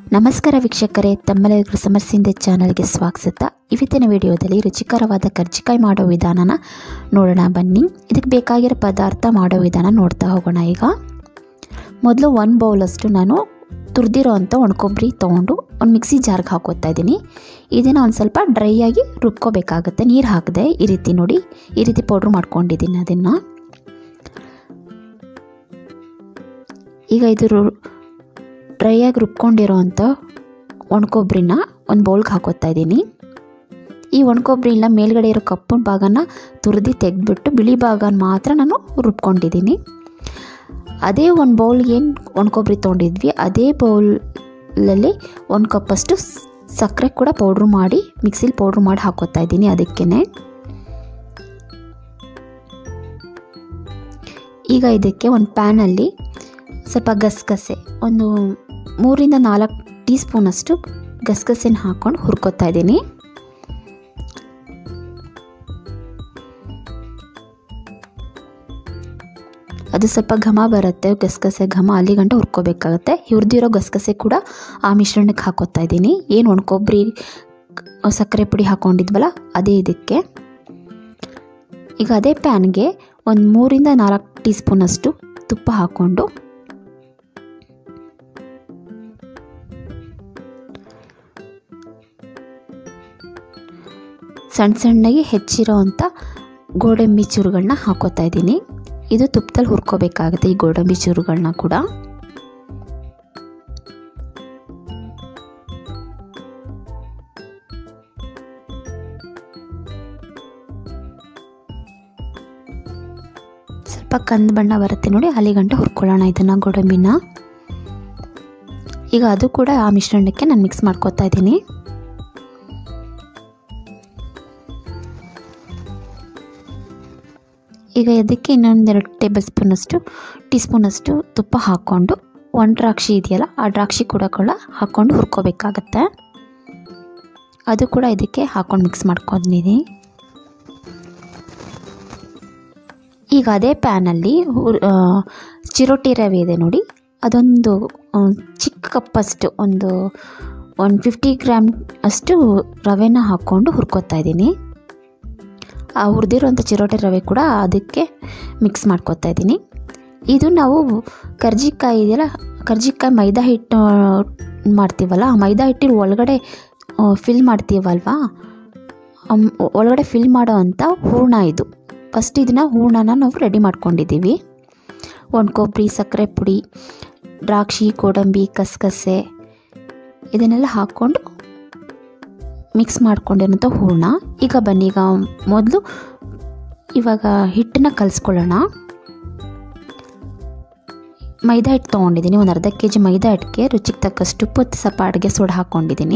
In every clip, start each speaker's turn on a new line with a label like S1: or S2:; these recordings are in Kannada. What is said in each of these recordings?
S1: ನಮಸ್ಕಾರ ವೀಕ್ಷಕರೇ ತಮ್ಮೆಲ್ಲರಿಗೂ ಸಮರ್ಸಿಂದ ಚಾನಲ್ಗೆ ಸ್ವಾಗತ ಇವತ್ತಿನ ವಿಡಿಯೋದಲ್ಲಿ ರುಚಿಕರವಾದ ಕರ್ಜಿಕಾಯಿ ಮಾಡೋ ವಿಧಾನನ ನೋಡೋಣ ಬನ್ನಿ ಇದಕ್ಕೆ ಬೇಕಾಗಿರೋ ಪದಾರ್ಥ ಮಾಡೋ ವಿಧಾನ ನೋಡ್ತಾ ಹೋಗೋಣ ಈಗ ಮೊದಲು ಒಂದು ಬೌಲಷ್ಟು ನಾನು ತುರಿದಿರೋ ಅಂಥ ಒಣಕೊಬ್ಬರಿ ತೊಗೊಂಡು ಒಂದು ಮಿಕ್ಸಿ ಜಾರ್ಗೆ ಹಾಕೋತಾ ಇದ್ದೀನಿ ಇದನ್ನು ಒಂದು ಸ್ವಲ್ಪ ಡ್ರೈ ಆಗಿ ರುಬ್ಕೋಬೇಕಾಗುತ್ತೆ ನೀರು ಹಾಕದೆ ಈ ರೀತಿ ನೋಡಿ ಈ ರೀತಿ ಪೌಡ್ರ್ ಮಾಡ್ಕೊಂಡಿದ್ದೀನಿ ಅದನ್ನು ಈಗ ಇದು ರು- ಡ್ರೈ ಆಗಿ ರುಬ್ಕೊಂಡಿರೋವಂಥ ಒಣಕೊಬ್ಬರಿನ ಒಂದು ಬೌಲ್ಗೆ ಹಾಕೋತಾ ಇದ್ದೀನಿ ಈ ಒಣಕೊಬ್ಬರಿನ ಮೇಲ್ಗಡೆ ಇರೋ ಕಪ್ಪು ಭಾಗನ ತುರಿದು ತೆಗೆದ್ಬಿಟ್ಟು ಬಿಳಿ ಭಾಗನ ಮಾತ್ರ ನಾನು ರುಬ್ಕೊಂಡಿದ್ದೀನಿ ಅದೇ ಒಂದು ಬೌಲ್ಗೆ ಏನು ಒಣಕೊಬ್ಬರಿ ತೊಗೊಂಡಿದ್ವಿ ಅದೇ ಬೌಲಲ್ಲಿ ಒಂದು ಕಪ್ಪಷ್ಟು ಸ್- ಸಕ್ಕರೆ ಕೂಡ ಪೌಡ್ರ್ ಮಾಡಿ ಮಿಕ್ಸಿಲಿ ಪೌಡ್ರ್ ಮಾಡಿ ಹಾಕೋತಾ ಇದ್ದೀನಿ ಅದಕ್ಕೇ ಈಗ ಇದಕ್ಕೆ ಒಂದು ಪ್ಯಾನಲ್ಲಿ ಸ್ವಲ್ಪ ಗಸಗಸೆ ಒಂದು ಮೂರಿಂದ ನಾಲ್ಕು ಟೀ ಸ್ಪೂನಷ್ಟು ಗಸಗಸೆನ ಹಾಕ್ಕೊಂಡು ಹುರ್ಕೋತಾ ಇದ್ದೀನಿ ಅದು ಸ್ವಲ್ಪ ಘಮ ಬರುತ್ತೆ ಗಸಗಸೆ ಘಮ ಅಲ್ಲಿ ಗಂಟ ಹುರ್ಕೋಬೇಕಾಗತ್ತೆ ಹುರಿದಿರೋ ಗಸಗಸೆ ಕೂಡ ಆ ಮಿಶ್ರಣಕ್ಕೆ ಹಾಕೋತಾ ಇದ್ದೀನಿ ಏನು ಒಣಕೊಬ್ಬರಿ ಸಕ್ಕರೆ ಪುಡಿ ಹಾಕ್ಕೊಂಡಿದ್ವಲ್ಲ ಅದೇ ಇದಕ್ಕೆ ಈಗ ಅದೇ ಪ್ಯಾನ್ಗೆ ಒಂದು ಮೂರಿಂದ ನಾಲ್ಕು ಟೀ ಸ್ಪೂನಷ್ಟು ತುಪ್ಪ ಹಾಕ್ಕೊಂಡು ಸಣ್ಣ ಸಣ್ಣಗೆ ಹೆಚ್ಚಿರೋ ಅಂಥ ಗೋಡಂಬಿ ಚೂರುಗಳನ್ನ ಹಾಕೋತಾ ಇದ್ದೀನಿ ಇದು ತುಪ್ಪದಲ್ಲಿ ಹುರ್ಕೋಬೇಕಾಗುತ್ತೆ ಈ ಗೋಡಂಬಿ ಚೂರುಗಳನ್ನ ಕೂಡ ಸ್ವಲ್ಪ ಕಂದು ಬಣ್ಣ ಬರುತ್ತೆ ನೋಡಿ ಅಲ್ಲಿ ಗಂಟೆ ಹುರ್ಕೊಳ್ಳೋಣ ಇದನ್ನು ಗೋಡಂಬಿನ ಈಗ ಅದು ಕೂಡ ಆ ಮಿಶ್ರಣಕ್ಕೆ ನಾನು ಮಿಕ್ಸ್ ಮಾಡ್ಕೋತಾ ಇದ್ದೀನಿ ಈಗ ಇದಕ್ಕೆ ಇನ್ನೊಂದೆರಡು ಟೇಬಲ್ ಸ್ಪೂನಷ್ಟು ಟೀ ಸ್ಪೂನಷ್ಟು ತುಪ್ಪ ಹಾಕ್ಕೊಂಡು ಒಂದು ದ್ರಾಕ್ಷಿ ಇದೆಯಲ್ಲ ಆ ದ್ರಾಕ್ಷಿ ಕೂಡ ಕೂಡ ಹಾಕ್ಕೊಂಡು ಹುರ್ಕೋಬೇಕಾಗತ್ತೆ ಅದು ಕೂಡ ಇದಕ್ಕೆ ಹಾಕ್ಕೊಂಡು ಮಿಕ್ಸ್ ಮಾಡ್ಕೊಂಡಿದ್ದೀನಿ ಈಗ ಅದೇ ಪ್ಯಾನಲ್ಲಿ ಹುರ್- ಆ, ಚಿರೋಟಿ ರವೆ ಇದೆ ನೋಡಿ ಅದೊಂದು ಆ, ಚಿಕ್ಕ ಕಪ್ಪಷ್ಟು ಒಂದು ಒನ್ ಫಿಫ್ಟಿ ಗ್ರಾಮ್ ಅಷ್ಟು ರವೆನ ಹಾಕ್ಕೊಂಡು ಹುರ್ಕೋತಾ ಇದ್ದೀನಿ ಆ ಹುರಿದಿರೋಂಥ ಚಿರೋಟಿ ರವೆ ಕೂಡ ಅದಕ್ಕೆ ಮಿಕ್ಸ್ ಮಾಡ್ಕೊತಾ ಇದ್ದೀನಿ ಇದು ನಾವು ಕರ್ಜಿಕಾಯಿ ಇದೆಯಲ್ಲ ಕರ್ಜಿಕಾಯಿ ಮೈದಾ ಹಿಟ್ಟು ಮಾಡ್ತೀವಲ್ಲ ಆ ಮೈದಾ ಹಿಟ್ಟಿನ ಒಳಗಡೆ ಫಿಲ್ ಮಾಡ್ತೀವಲ್ವಾ ಅಮ್, ಒಳಗಡೆ ಫಿಲ್ ಮಾಡೋ ಅಂಥ ಹೂರ್ಣ ಇದು ಫಸ್ಟ್ ಇದನ್ನ ಹೂರ್ಣನ ನಾವು ರೆಡಿ ಮಾಡ್ಕೊಂಡಿದ್ದೀವಿ ಒಣಕೊಬ್ಬರಿ ಸಕ್ಕರೆ ಪುಡಿ ದ್ರಾಕ್ಷಿ ಗೋಡಂಬಿ ಕಸಗಸೆ ಇದನ್ನೆಲ್ಲ ಹಾಕ್ಕೊಂಡು ಮಿಕ್ಸ್ ಮಾಡ್ಕೊಂಡಿರೋಂಥ ಹೂರ್ಣ ಈಗ ಬನ್ನಿ ಈಗ ಮೊದಲು ಇವಾಗ ಹಿಟ್ಟನ್ನ ಕಲಿಸ್ಕೊಳ್ಳೋಣ ಮೈದಾ ಹಿಟ್ಟು ತೊಗೊಂಡಿದ್ದೀನಿ ಒಂದು ಅರ್ಧ ಕೆ ಜಿ ಮೈದಾ ಹಿಟ್ಟಿಗೆ ರುಚಿಗೆ ತಕ್ಕಷ್ಟು ಉಪ್ಪು ಮತ್ತು ಸ್ವಲ್ಪ ಅಡುಗೆ ಸೋಡಾ ಹಾಕ್ಕೊಂಡಿದ್ದೀನಿ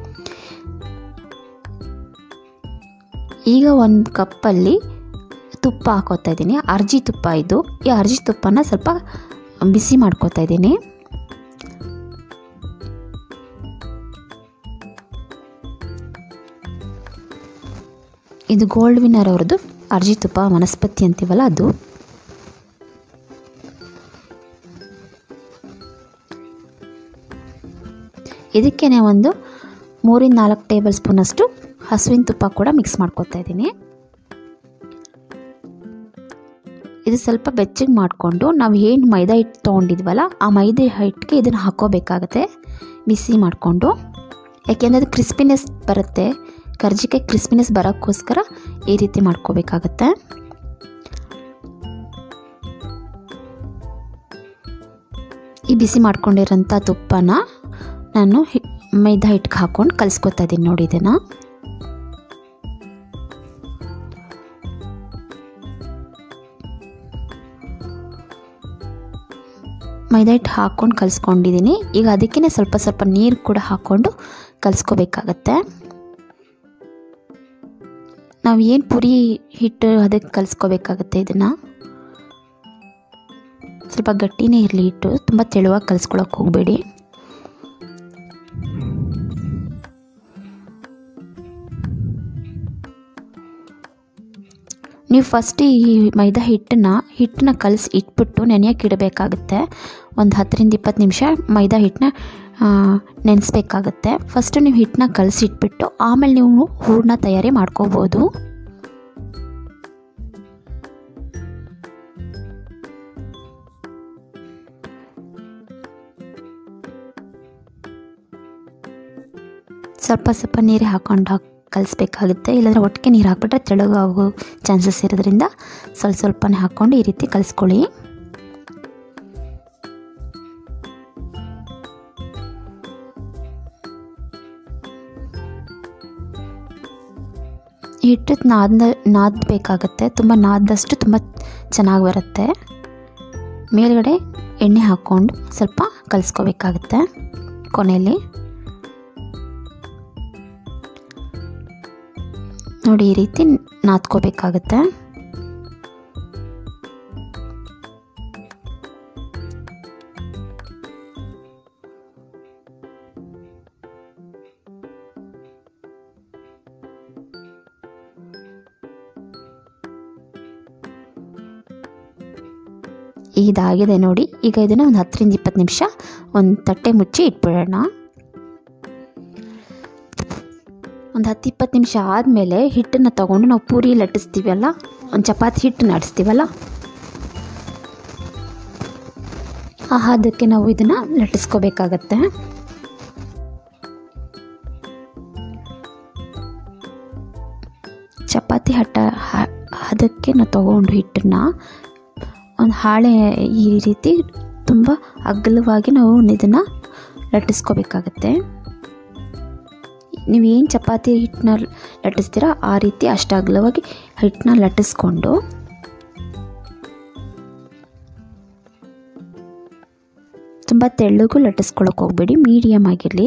S1: ಈಗ ಒಂದು ಕಪ್ಪಲ್ಲಿ ತುಪ್ಪ ಹಾಕೋತಾ ಇದ್ದೀನಿ ಅರ್ಜಿ ತುಪ್ಪ ಇದು ಈ ಅರ್ಜಿ ತುಪ್ಪನ ಸ್ವಲ್ಪ ಬಿಸಿ ಮಾಡ್ಕೋತಾ ಇದ್ದೀನಿ ಇದು ಗೋಲ್ಡ್ ವಿನ್ನರ್ ಅವ್ರದ್ದು ಅರ್ಜಿ ತುಪ್ಪ ವನಸ್ಪತಿ ಅಂತೀವಲ್ಲ ಅದು ಇದಕ್ಕೇ ಒಂದು ಮೂರಿಂದ ನಾಲ್ಕು ಟೇಬಲ್ ಸ್ಪೂನಷ್ಟು ಹಸುವಿನ ತುಪ್ಪ ಕೂಡ ಮಿಕ್ಸ್ ಮಾಡ್ಕೊತಾ ಇದ್ದೀನಿ ಇದು ಸ್ವಲ್ಪ ಬೆಚ್ಚಗೆ ಮಾಡಿಕೊಂಡು ನಾವು ಏನು ಮೈದಾ ಹಿಟ್ಟು ತೊಗೊಂಡಿದ್ವಲ್ಲ ಆ ಮೈದಾ ಹಿಟ್ಟಿಗೆ ಇದನ್ನು ಹಾಕೋಬೇಕಾಗತ್ತೆ ಬಿಸಿ ಮಾಡಿಕೊಂಡು ಯಾಕೆಂದರೆ ಅದು ಕ್ರಿಸ್ಪಿನೆಸ್ ಬರುತ್ತೆ ಕರ್ಜಿಕಾಯಿ ಕ್ರಿಸ್ಪಿನೆಸ್ ಬರೋಕ್ಕೋಸ್ಕರ ಈ ರೀತಿ ಮಾಡ್ಕೋಬೇಕಾಗತ್ತೆ ಈ ಬಿಸಿ ಮಾಡ್ಕೊಂಡಿರೋಂಥ ತುಪ್ಪನ ನಾನು ಹಿ- ಮೈದಾ ಹಿಟ್ಟಿಗೆ ಹಾಕ್ಕೊಂಡು ಕಲಿಸ್ಕೊತಾ ಇದ್ದೀನಿ ನೋಡಿ ಇದನ್ನು ಮೈದಾ ಹಿಟ್ಟು ಹಾಕ್ಕೊಂಡು ಕಲಿಸ್ಕೊಂಡಿದ್ದೀನಿ ಈಗ ಅದಕ್ಕೇ ಸ್ವಲ್ಪ ಸ್ವಲ್ಪ ನೀರು ಕೂಡ ಹಾಕ್ಕೊಂಡು ಕಲಿಸ್ಕೋಬೇಕಾಗತ್ತೆ ನಾವು ಏನು ಪುರಿ ಹಿಟ್ಟು ಅದಕ್ಕೆ ಕಲಿಸ್ಕೋಬೇಕಾಗತ್ತೆ ಇದನ್ನು ಸ್ವಲ್ಪ ಗಟ್ಟಿನೇ ಇರಲಿ ಹಿಟ್ಟು ತುಂಬ ತೆಳುವಾಗಿ ಕಲಿಸ್ಕೊಳಕ್ಕೆ ಹೋಗಬೇಡಿ ನೀವು ಫಸ್ಟ್ ಈ ಮೈದಾ ಹಿಟ್ಟನ್ನ ಹಿಟ್ಟನ್ನ ಕಲಸಿ ಇಟ್ಬಿಟ್ಟು ನೆನೆಯೋಕೆ ಇಡಬೇಕಾಗುತ್ತೆ ಒಂದು ಹತ್ತರಿಂದ ಇಪ್ಪತ್ತು ನಿಮಿಷ ಮೈದಾ ಹಿಟ್ಟನ್ನ ನೆನೆಸ್ಬೇಕಾಗತ್ತೆ ಫಸ್ಟು ನೀವು ಹಿಟ್ಟನ್ನ ಕಲಸಿಟ್ಬಿಟ್ಟು ಆಮೇಲೆ ನೀವು ಹೂರಣ ತಯಾರಿ ಮಾಡ್ಕೋಬೋದು ಸ್ವಲ್ಪ ಸ್ವಲ್ಪ ನೀರು ಹಾಕೊಂಡು ಹಾಕಿ ಕಲಿಸ್ಬೇಕಾಗುತ್ತೆ ಇಲ್ಲಾಂದರೆ ಒಟ್ಟಿಗೆ ನೀರು ಹಾಕ್ಬಿಟ್ರೆ ತೆಳುಗಾಗೋ ಚಾನ್ಸಸ್ ಇರೋದ್ರಿಂದ ಸ್ವಲ್ಪ ಸ್ವಲ್ಪನೇ ಹಾಕ್ಕೊಂಡು ಈ ರೀತಿ ಕಲಿಸ್ಕೊಳ್ಳಿ ಹಿಟ್ಟು ನಾದ ನಾದಬೇಕಾಗತ್ತೆ ತುಂಬ ನಾದಷ್ಟು ತುಂಬ ಚೆನ್ನಾಗಿ ಬರುತ್ತೆ ಮೇಲ್ಗಡೆ ಎಣ್ಣೆ ಹಾಕ್ಕೊಂಡು ಸ್ವಲ್ಪ ಕಲಿಸ್ಕೋಬೇಕಾಗತ್ತೆ ಕೊನೆಯಲ್ಲಿ ನೋಡಿ ಈ ರೀತಿ ನಾದ್ಕೋಬೇಕಾಗತ್ತೆ ಇದಾಗಿದೆ ನೋಡಿ ಈಗ ಇದನ್ನು ಒಂದು ಹತ್ತರಿಂದ ಇಪ್ಪತ್ತು ನಿಮಿಷ ಒಂದು ತಟ್ಟೆ ಮುಚ್ಚಿ ಇಟ್ಬಿಡೋಣ ಒಂದು ಹತ್ತು ಇಪ್ಪತ್ತು ನಿಮಿಷ ಆದಮೇಲೆ ಹಿಟ್ಟನ್ನು ತಗೊಂಡು ನಾವು ಪೂರಿ ಲಟ್ಟಿಸ್ತೀವಲ್ಲ ಒಂದು ಚಪಾತಿ ಹಿಟ್ಟು ನಡೆಸ್ತೀವಲ್ಲ ಆ ಹದಕ್ಕೆ ನಾವು ಇದನ್ನು ಲಟ್ಟಿಸ್ಕೋಬೇಕಾಗತ್ತೆ ಚಪಾತಿ ಹಟ್ಟ ಹದಕ್ಕೆ ನಾವು ತಗೊಂಡು ಹಿಟ್ಟನ್ನು ಒಂದು ಹಾಳೆ ಈ ರೀತಿ ತುಂಬ ಅಗಲವಾಗಿ ನಾವು ಇದನ್ನು ಲಟ್ಟಿಸ್ಕೋಬೇಕಾಗತ್ತೆ ನೀವು ಏನು ಚಪಾತಿ ಹಿಟ್ಟನ್ನ ಲಟ್ಟಿಸ್ತೀರ ಆ ರೀತಿ ಅಷ್ಟು ಅಗಲವಾಗಿ ಹಿಟ್ಟನ್ನ ಲಟ್ಟಿಸ್ಕೊಂಡು ತುಂಬ ತೆಳ್ಳಗೂ ಲಟ್ಟಿಸ್ಕೊಳಕ್ಕೆ ಹೋಗ್ಬೇಡಿ ಮೀಡಿಯಮ್ ಆಗಿರಲಿ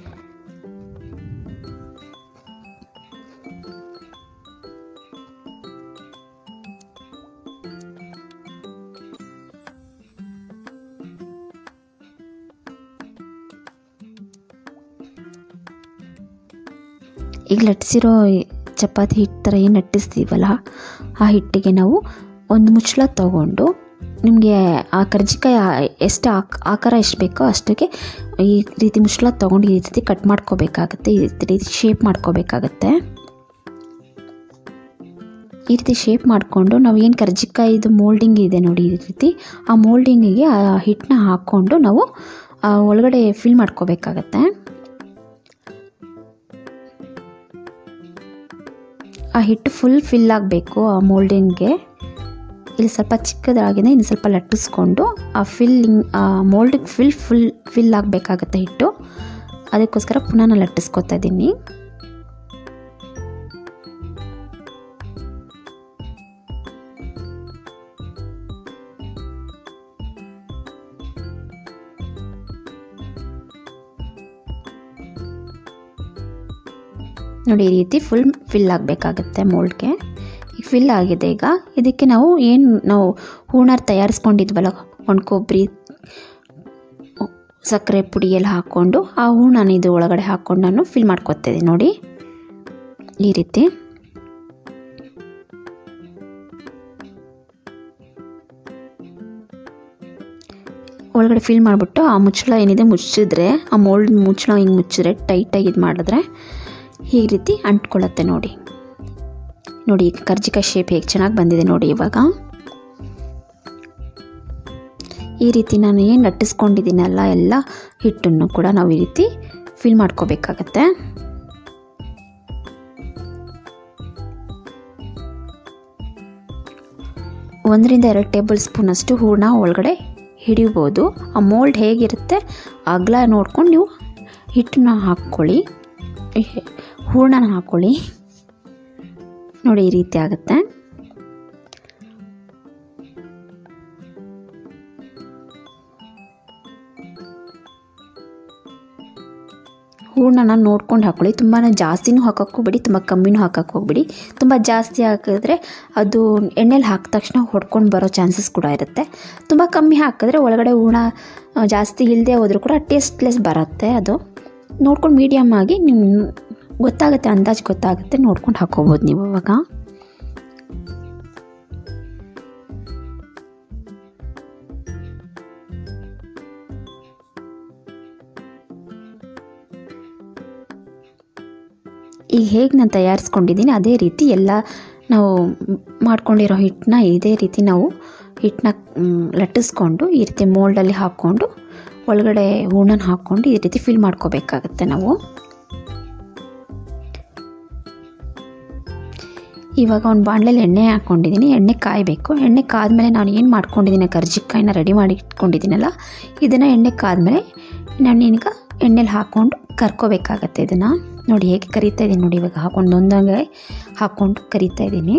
S1: ಈಗ ಲಟ್ಟಿಸಿರೋ ಚಪಾತಿ ಹಿಟ್ಟು ಥರ ಏನು ಲಟ್ಟಿಸ್ತೀವಲ್ಲ ಆ ಹಿಟ್ಟಿಗೆ ನಾವು ಒಂದು ಮುಚ್ಚಳ ತಗೊಂಡು ನಿಮಗೆ ಆ ಕರ್ಜಿಕಾಯಿ ಎಷ್ಟು ಆಕ್ ಆಕಾರ ಎಷ್ಟು ಬೇಕೋ ಅಷ್ಟಕ್ಕೆ ಈ ರೀತಿ ಮುಚ್ಚಳ ತೊಗೊಂಡು ಈ ರೀತಿ ಕಟ್ ಮಾಡ್ಕೋಬೇಕಾಗತ್ತೆ ಈ ರೀತಿ ಶೇಪ್ ಮಾಡ್ಕೋಬೇಕಾಗತ್ತೆ ಈ ರೀತಿ ಶೇಪ್ ಮಾಡಿಕೊಂಡು ನಾವು ಏನು ಕರ್ಜಿಕಾಯಿದು ಮೋಲ್ಡಿಂಗ್ ಇದೆ ನೋಡಿ ಈ ರೀತಿ ಆ ಮೋಲ್ಡಿಂಗಿಗೆ ಆ ಹಿಟ್ಟನ್ನ ಹಾಕ್ಕೊಂಡು ನಾವು ಒಳಗಡೆ ಫಿಲ್ ಮಾಡ್ಕೋಬೇಕಾಗತ್ತೆ ಆ ಹಿಟ್ಟು ಫುಲ್ ಫಿಲ್ ಆಗಬೇಕು ಆ ಮೋಲ್ಡಿಂಗ್ಗೆ ಇಲ್ಲಿ ಸ್ವಲ್ಪ ಚಿಕ್ಕದಾಗಿದೆ ಇನ್ನು ಸ್ವಲ್ಪ ಲಟ್ಟಿಸ್ಕೊಂಡು ಆ ಫಿಲ್ಲಿಂಗ್ ಆ ಮೋಲ್ಡಿಗೆ ಫಿಲ್ ಫುಲ್ ಫಿಲ್ ಆಗಬೇಕಾಗತ್ತೆ ಹಿಟ್ಟು ಅದಕ್ಕೋಸ್ಕರ ಪುನಃ ನಾನು ಲಟ್ಟಿಸ್ಕೊತಾ ಇದ್ದೀನಿ ನೋಡಿ ಈ ರೀತಿ ಫುಲ್ ಫಿಲ್ ಆಗಬೇಕಾಗತ್ತೆ ಮೋಲ್ಡ್ಗೆ ಈಗ ಫಿಲ್ ಆಗಿದೆ ಈಗ ಇದಕ್ಕೆ ನಾವು ಏನು ನಾವು ಹೂರ್ಣ ತಯಾರಿಸ್ಕೊಂಡಿದ್ವಲ್ಲ ಒಣ ಕೊಬ್ಬರಿ ಸಕ್ಕರೆ ಪುಡಿ ಎಲ್ಲ ಹಾಕ್ಕೊಂಡು ಆ ಹೂರ್ಣನ ಇದು ಒಳಗಡೆ ಹಾಕ್ಕೊಂಡು ನಾನು ಫಿಲ್ ಮಾಡ್ಕೊತಿದ್ದೀನಿ ನೋಡಿ ಈ ರೀತಿ ಒಳಗಡೆ ಫಿಲ್ ಮಾಡಿಬಿಟ್ಟು ಆ ಮುಚ್ಚಳ ಏನಿದೆ ಮುಚ್ಚಿದ್ರೆ ಆ ಮೋಲ್ಡ್ ಮುಚ್ಚಳ ಹಿಂಗೆ ಮುಚ್ಚಿದ್ರೆ ಟೈಟಾಗಿ ಇದು ಮಾಡಿದ್ರೆ ಈ ರೀತಿ ಅಂಟ್ಕೊಳ್ಳುತ್ತೆ ನೋಡಿ ನೋಡಿ ಈಗ ಕರ್ಜಿಕಾಯಿ ಶೇಪ್ ಹೇಗೆ ಚೆನ್ನಾಗಿ ಬಂದಿದೆ ನೋಡಿ ಇವಾಗ ಈ ರೀತಿ ನಾನು ಏನು ಲಟ್ಟಿಸ್ಕೊಂಡಿದ್ದೀನಲ್ಲ ಎಲ್ಲ ಹಿಟ್ಟನ್ನು ಕೂಡ ನಾವು ಈ ರೀತಿ ಫಿಲ್ ಮಾಡ್ಕೋಬೇಕಾಗತ್ತೆ ಒಂದರಿಂದ ಎರಡು ಟೇಬಲ್ ಸ್ಪೂನಷ್ಟು ಹೂರ್ಣ ಒಳಗಡೆ ಹಿಡಿಬೋದು ಆ ಮೋಲ್ಡ್ ಹೇಗಿರುತ್ತೆ ಅಗಲ ನೋಡ್ಕೊಂಡು ನೀವು ಹಿಟ್ಟನ್ನ ಹಾಕ್ಕೊಳ್ಳಿ ಹೂರ್ಣನ ಹಾಕ್ಕೊಳ್ಳಿ ನೋಡಿ ಈ ರೀತಿ ಆಗುತ್ತೆ ಹೂರ್ಣನ ನೋಡ್ಕೊಂಡು ಹಾಕ್ಕೊಳ್ಳಿ ತುಂಬಾ ಜಾಸ್ತಿನೂ ಹಾಕಕ್ಕೆ ಹೋಗ್ಬೇಡಿ ತುಂಬ ಕಮ್ಮಿನೂ ಹಾಕಕ್ಕೆ ಹೋಗ್ಬೇಡಿ ತುಂಬ ಜಾಸ್ತಿ ಹಾಕಿದ್ರೆ ಅದು ಎಣ್ಣೆಲಿ ಹಾಕಿದ ತಕ್ಷಣ ಹೊಡ್ಕೊಂಡು ಬರೋ ಚಾನ್ಸಸ್ ಕೂಡ ಇರುತ್ತೆ ತುಂಬ ಕಮ್ಮಿ ಹಾಕಿದ್ರೆ ಒಳಗಡೆ ಹೂರ್ಣ ಜಾಸ್ತಿ ಇಲ್ಲದೆ ಹೋದರೂ ಕೂಡ ಟೇಸ್ಟ್ಲೆಸ್ ಬರುತ್ತೆ ಅದು ನೋಡ್ಕೊಂಡು ಮೀಡಿಯಮ್ ಆಗಿ ನಿಮ್ಮ ಗೊತ್ತಾಗುತ್ತೆ ಅಂದಾಜು ಗೊತ್ತಾಗುತ್ತೆ ನೋಡ್ಕೊಂಡು ಹಾಕೋಬೋದು ನೀವು ಅವಾಗ ಈಗ ಹೇಗೆ ನಾನು ತಯಾರಿಸ್ಕೊಂಡಿದ್ದೀನಿ ಅದೇ ರೀತಿ ಎಲ್ಲ ನಾವು ಮಾಡ್ಕೊಂಡಿರೋ ಹಿಟ್ಟನ್ನ ಇದೇ ರೀತಿ ನಾವು ಹಿಟ್ಟನ್ನ ಲಟ್ಟಿಸ್ಕೊಂಡು ಈ ರೀತಿ ಮೋಲ್ಡಲ್ಲಿ ಹಾಕ್ಕೊಂಡು ಒಳಗಡೆ ಹೂರ್ಣನ ಹಾಕ್ಕೊಂಡು ಈ ರೀತಿ ಫಿಲ್ ಮಾಡ್ಕೋಬೇಕಾಗತ್ತೆ ನಾವು ಇವಾಗ ಒಂದು ಬಾಣಲೆಯಲ್ಲಿ ಎಣ್ಣೆ ಹಾಕ್ಕೊಂಡಿದ್ದೀನಿ ಎಣ್ಣೆ ಕಾಯಬೇಕು ಎಣ್ಣೆ ಕಾದ್ಮೇಲೆ ನಾನು ಏನು ಮಾಡ್ಕೊಂಡಿದ್ದೀನಿ ಕರ್ಜಿಕಾಯಿನ ರೆಡಿ ಮಾಡಿ ಇಟ್ಕೊಂಡಿದ್ದೀನಲ್ಲ ಇದನ್ನು ಎಣ್ಣೆ ಕಾದ್ಮೇಲೆ ನಾನು ಈಗ ಎಣ್ಣೆಲಿ ಹಾಕ್ಕೊಂಡು ಕರ್ಕೋಬೇಕಾಗತ್ತೆ ಇದನ್ನು ನೋಡಿ ಹೇಗೆ ಕರಿತಾ ಇದ್ದೀನಿ ನೋಡಿ ಇವಾಗ ಹಾಕೊಂಡು ಒಂದೊಂದೇ ಹಾಕ್ಕೊಂಡು ಕರಿತಾ ಇದ್ದೀನಿ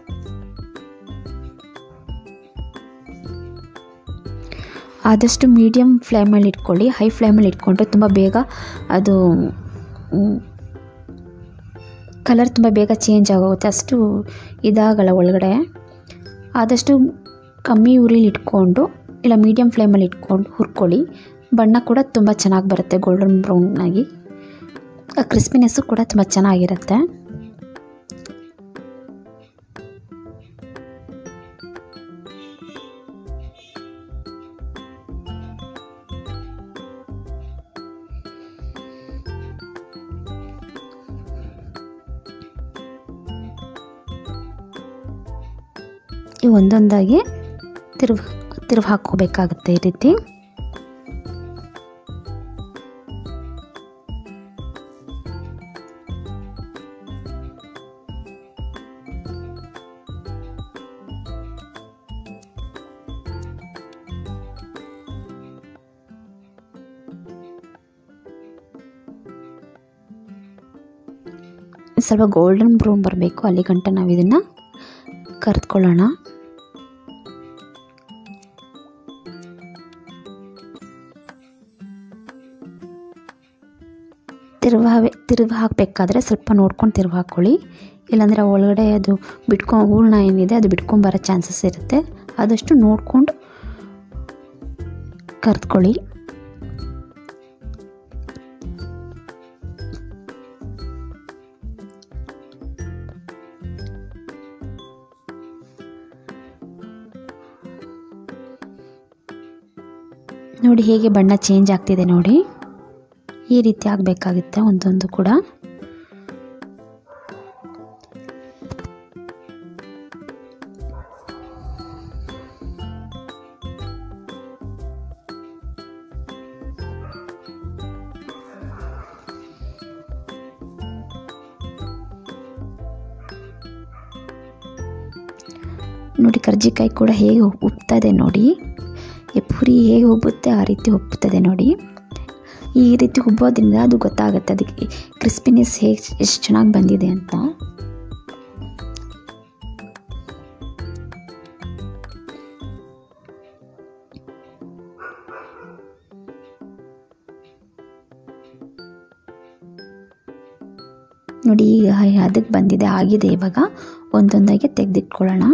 S1: ಆದಷ್ಟು ಮೀಡಿಯಮ್ ಫ್ಲೇಮಲ್ಲಿ ಇಟ್ಕೊಳ್ಳಿ ಹೈ ಫ್ಲೇಮಲ್ಲಿ ಇಟ್ಕೊಂಡ್ರೆ ತುಂಬ ಬೇಗ ಅದು ಕಲರ್ ತುಂಬ ಬೇಗ ಚೇಂಜ್ ಆಗೋಗುತ್ತೆ ಅಷ್ಟು ಇದಾಗಲ್ಲ ಒಳಗಡೆ ಆದಷ್ಟು ಕಮ್ಮಿ ಉರಿಲಿ ಇಟ್ಕೊಂಡು ಇಲ್ಲ ಮೀಡಿಯಮ್ ಫ್ಲೇಮಲ್ಲಿ ಇಟ್ಕೊಂಡು ಹುರ್ಕೊಳ್ಳಿ ಬಣ್ಣ ಕೂಡ ತುಂಬ ಚೆನ್ನಾಗಿ ಬರುತ್ತೆ ಗೋಲ್ಡನ್ ಬ್ರೌನ್ ಆಗಿ ಕ್ರಿಸ್ಪಿನೆಸ್ಸು ಕೂಡ ತುಂಬ ಚೆನ್ನಾಗಿರುತ್ತೆ ಈ ಒಂದೊಂದಾಗಿ ತಿರುವು ತಿರುವು ಹಾಕ್ಕೋಬೇಕಾಗುತ್ತೆ ಈ ರೀತಿ ಸ್ವಲ್ಪ ಗೋಲ್ಡನ್ ಬ್ರೌನ್ ಬರಬೇಕು ಅಲ್ಲಿ ಗಂಟ ನಾವು ಇದನ್ನು ಕರೆದ್ಕೊಳ್ಳೋಣ ತಿರುವು ತಿರುವು ಹಾಕಬೇಕಾದ್ರೆ ಸ್ವಲ್ಪ ನೋಡ್ಕೊಂಡು ತಿರುವು ಹಾಕ್ಕೊಳ್ಳಿ ಇಲ್ಲಾಂದರೆ ಒಳಗಡೆ ಅದು ಬಿಟ್ಕೊಂಡು ಹೂರ್ಣ ಏನಿದೆ ಅದು ಬಿಟ್ಕೊಂಬರೋ ಚಾನ್ಸಸ್ ಇರುತ್ತೆ ಆದಷ್ಟು ನೋಡಿಕೊಂಡು ಕರೆದ್ಕೊಳ್ಳಿ ನೋಡಿ ಹೇಗೆ ಬಣ್ಣ ಚೇಂಜ್ ಆಗ್ತಿದೆ ನೋಡಿ ಈ ರೀತಿ ಆಗಬೇಕಾಗುತ್ತೆ ಒಂದೊಂದು ಕೂಡ ನೋಡಿ ಕರ್ಜಿಕಾಯಿ ಕೂಡ ಹೇಗೆ ಉಪ್ತದೆ ನೋಡಿ ಈ ಪುರಿ ಹೇಗೆ ಉಬ್ಬುತ್ತೆ ಆ ರೀತಿ ಉಬ್ಬುತ್ತದೆ ನೋಡಿ ಈ ರೀತಿ ಉಬ್ಬೋದ್ರಿಂದ ಅದು ಗೊತ್ತಾಗುತ್ತೆ ಅದಕ್ಕೆ ಕ್ರಿಸ್ಪಿನೆಸ್ ಹೇಗೆ ಎಷ್ಟು ಚೆನ್ನಾಗಿ ಬಂದಿದೆ ಅಂತ ನೋಡಿ ಈಗ ಅದಕ್ಕೆ ಬಂದಿದೆ ಆಗಿದೆ ಇವಾಗ ಒಂದೊಂದಾಗಿ ತೆಗೆದಿಟ್ಕೊಳ್ಳೋಣ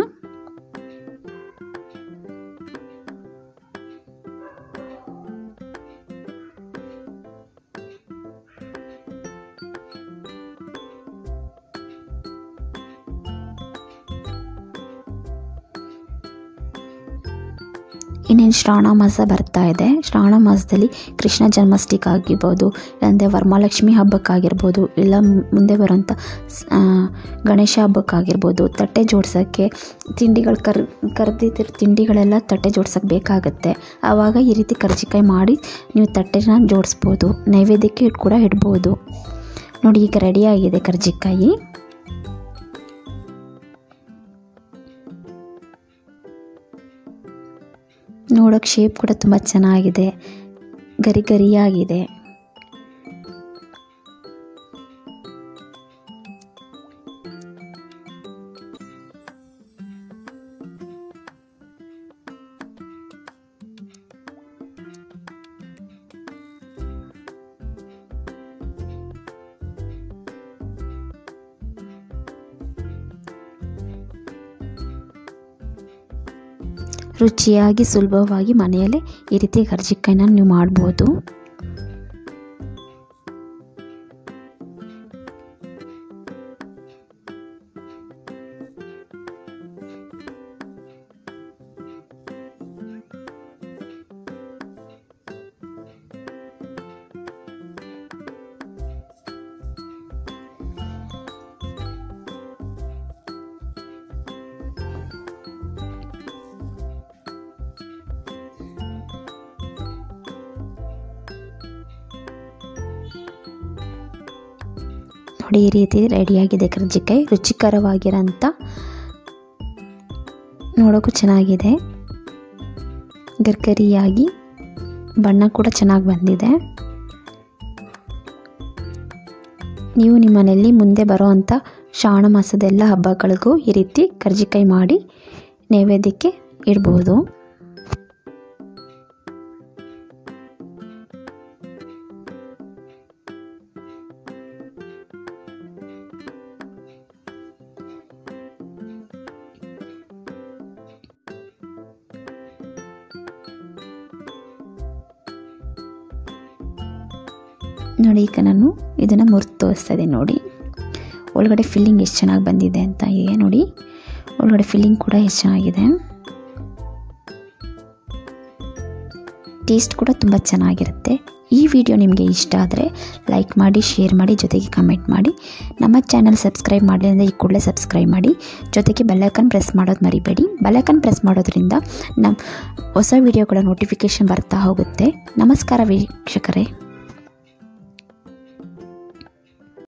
S1: ಇನ್ನೇನು ಶ್ರಾವಣ ಮಾಸ ಬರ್ತಾ ಇದೆ ಶ್ರಾವಣ ಮಾಸದಲ್ಲಿ ಕೃಷ್ಣ ಜನ್ಮಾಷ್ಟಮಿಗೆ ಆಗಿರ್ಬೋದು ಇಲ್ಲಾಂದರೆ ವರಮಹಾಲಕ್ಷ್ಮಿ ಹಬ್ಬಕ್ಕಾಗಿರ್ಬೋದು ಇಲ್ಲ ಮುಂದೆ ಬರೋಂಥ ಗಣೇಶ ಹಬ್ಬಕ್ಕಾಗಿರ್ಬೋದು ತಟ್ಟೆ ಜೋಡ್ಸೋಕ್ಕೆ ತಿಂಡಿಗಳು ಕರ್ ಕರೆದಿದ್ದ ತಿಂಡಿಗಳೆಲ್ಲ ತಟ್ಟೆ ಜೋಡ್ಸೋಕ್ಕೆ ಬೇಕಾಗುತ್ತೆ ಆವಾಗ ಈ ರೀತಿ ಕರ್ಜಿಕಾಯಿ ಮಾಡಿ ನೀವು ತಟ್ಟೆನ ಜೋಡಿಸ್ಬೋದು ನೈವೇದ್ಯಕ್ಕೆ ಇಟ್ ಕೂಡ ಇಡ್ಬೋದು ನೋಡಿ ಈಗ ರೆಡಿಯಾಗಿದೆ ಕರ್ಜಿಕಾಯಿ ನೋಡೋಕ್ಕೆ ಶೇಪ್ ಕೂಡ ತುಂಬ ಚೆನ್ನಾಗಿದೆ ಗರಿ ಗರಿಯಾಗಿದೆ ರುಚಿಯಾಗಿ ಸುಲಭವಾಗಿ ಮನೆಯಲ್ಲೇ ಈ ರೀತಿ ಕರ್ಜಿಕಾಯಿನ ನೀವು ಮಾಡ್ಬೋದು ನೋಡಿ ಈ ರೀತಿ ರೆಡಿಯಾಗಿದೆ ಕರ್ಜಿಕಾಯಿ ರುಚಿಕರವಾಗಿರೋಂಥ ನೋಡೋಕ್ಕೂ ಚೆನ್ನಾಗಿದೆ ಗರ್ಗರಿಯಾಗಿ ಬಣ್ಣ ಕೂಡ ಚೆನ್ನಾಗಿ ಬಂದಿದೆ ನೀವು ನಿಮ್ಮ ಮನೆಯಲ್ಲಿ ಮುಂದೆ ಬರೋ ಅಂಥ ಶ್ರಾವಣ ಮಾಸದ ಎಲ್ಲ ಹಬ್ಬಗಳಿಗೂ ಈ ರೀತಿ ಕರ್ಜಿಕಾಯಿ ಮಾಡಿ ನೈವೇದ್ಯಕ್ಕೆ ಇಡ್ಬೋದು ನೋಡಿ ಈಗ ನಾನು ಇದನ್ನು ಮುರಿದು ತೋರಿಸ್ತಾ ಇದ್ದೀನಿ ನೋಡಿ ಒಳಗಡೆ ಫಿಲ್ಲಿಂಗ್ ಎಷ್ಟು ಚೆನ್ನಾಗಿ ಬಂದಿದೆ ಅಂತ ಹೀಗೆ ನೋಡಿ ಒಳಗಡೆ ಫಿಲ್ಲಿಂಗ್ ಕೂಡ ಎಷ್ಟು ಚೆನ್ನಾಗಿದೆ ಟೇಸ್ಟ್ ಕೂಡ ತುಂಬ ಚೆನ್ನಾಗಿರುತ್ತೆ ಈ ವಿಡಿಯೋ ನಿಮಗೆ ಇಷ್ಟ ಆದರೆ ಲೈಕ್ ಮಾಡಿ ಶೇರ್ ಮಾಡಿ ಜೊತೆಗೆ ಕಮೆಂಟ್ ಮಾಡಿ ನಮ್ಮ ಚಾನಲ್ ಸಬ್ಸ್ಕ್ರೈಬ್ ಮಾಡಲಿ ಅಂದರೆ ಈ ಕೂಡಲೇ ಸಬ್ಸ್ಕ್ರೈಬ್ ಮಾಡಿ ಜೊತೆಗೆ ಬೆಲ್ಲೈಕನ್ ಪ್ರೆಸ್ ಮಾಡೋದು ಮರಿಬೇಡಿ ಬೆಲ್ಲೈಕನ್ ಪ್ರೆಸ್ ಮಾಡೋದ್ರಿಂದ ನಮ್ಮ ಹೊಸ ವಿಡಿಯೋಗಳ ನೋಟಿಫಿಕೇಷನ್ ಬರ್ತಾ ಹೋಗುತ್ತೆ ನಮಸ್ಕಾರ ವೀಕ್ಷಕರೇ